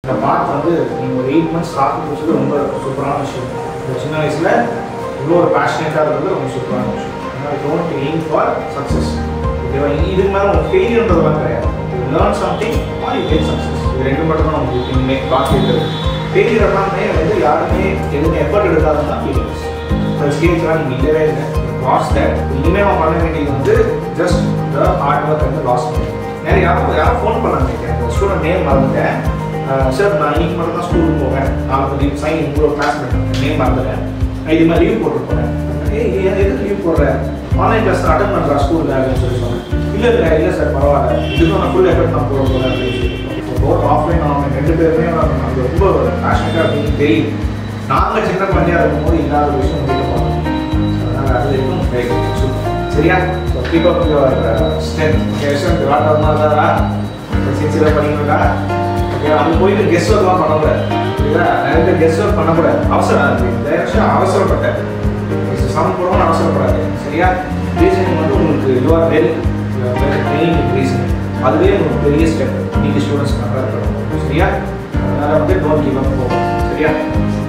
இந்த பாத் வந்து நீங்கள் ஒரு எயிட் மந்த்ஸ் தாக்கு பிடிச்சது ரொம்ப சூப்பரான விஷயம் இந்த சின்ன வயசில் இவ்வளோ ஒரு பேஷனேட்டாக இருக்கிறது ரொம்ப சூப்பரான விஷயம் அதனால் டோன்ட் எய்ம் ஃபார் சக்ஸஸ் ஓகேவா இதுக்கு மேலே உங்களுக்கு ஃபெயிலியர்ன்றதெல்லாம் கிடையாது learn something or you get success இது ரெண்டு மட்டும் தான் உங்களுக்கு இனிமே பாக்கி இருக்குது ஃபெயிலியர் எல்லாமே வந்து யாருமே எதுவும் எஃபர்ட் எடுக்காதுன்னா ஃபெயிலியர்ஸ் அந்த ஸ்கேல்ஸ்லாம் நீங்கள் இல்லவே இல்லை லாஸ் தட் இனிமேல் அவன் பண்ண வேண்டியது வந்து ஜஸ்ட் த ஹார்ட் ஒர்க் வந்து லாஸ் பண்ணி நிறைய யாரும் யாரும் ஃபோன் பண்ணாங்க எனக்கு ஸ்டூடெண்ட் நேம் மறந்துட்டேன் சார் நான் இன்னைக்கு மட்டும் தான் ஸ்கூலுக்கு போவேன் நாளைக்கு லீவ் சைன் உங்களோட கிளாஸ் நேம் மறந்துட்டேன் நான் இது மாதிரி லீவ் போட்டு போகிறேன் ஏய் ஏன் எதுக்கு லீவ் போடுறேன் ஆன்லைன் கிளாஸ் அட்டன் பண்ணுறா ஸ்கூலில் அப்படின்னு சொல்லி சொன்னேன் இல்லை இல்லை இல்லை சார் பரவாயில்ல இதுக்கும் நான் ஃபுல் எஃபர்ட் நான் போட போகிறேன் அப்படின்னு சொல்லி போத் ஆஃப்லைன் ஆன்லைன் ரெண்டு பேருமே நான் அது ரொம்ப பேஷனட்டாக அப்படின்னு தெரியும் நாங்கள் சின்ன குழந்தையாக இருக்கும்போது இல்லாத ஒரு விஷயம் முடிக்க போகிறோம் அதனால் அது இருக்கும் ரைட் சரியா so keep up your strength கேஷன் விளாட்றது தாரா சின்சியராக பண்ணிங்களா ஓகே அது போயிட்டு கெஸ்ட் ஒர்க்லாம் பண்ணக்கூடாது புரியுதா நிறைய பேர் கெஸ்ட் ஒர்க் பண்ணக்கூடாது அவசரம் இருக்கு இந்த வருஷம் அவசரப்பட்டேன் சம் போடணும்னு அவசரப்படாது சரியா ரீசனிங் வந்து உங்களுக்கு you are well train reasoning அதுவே உங்களுக்கு பெரிய ஸ்டெப் நீங்கள் ஸ்டூடெண்ட்ஸ் பண்ணுறது சரியா அதனால் வந்து டோன்ட் கிவ் அப் போகும் சரியா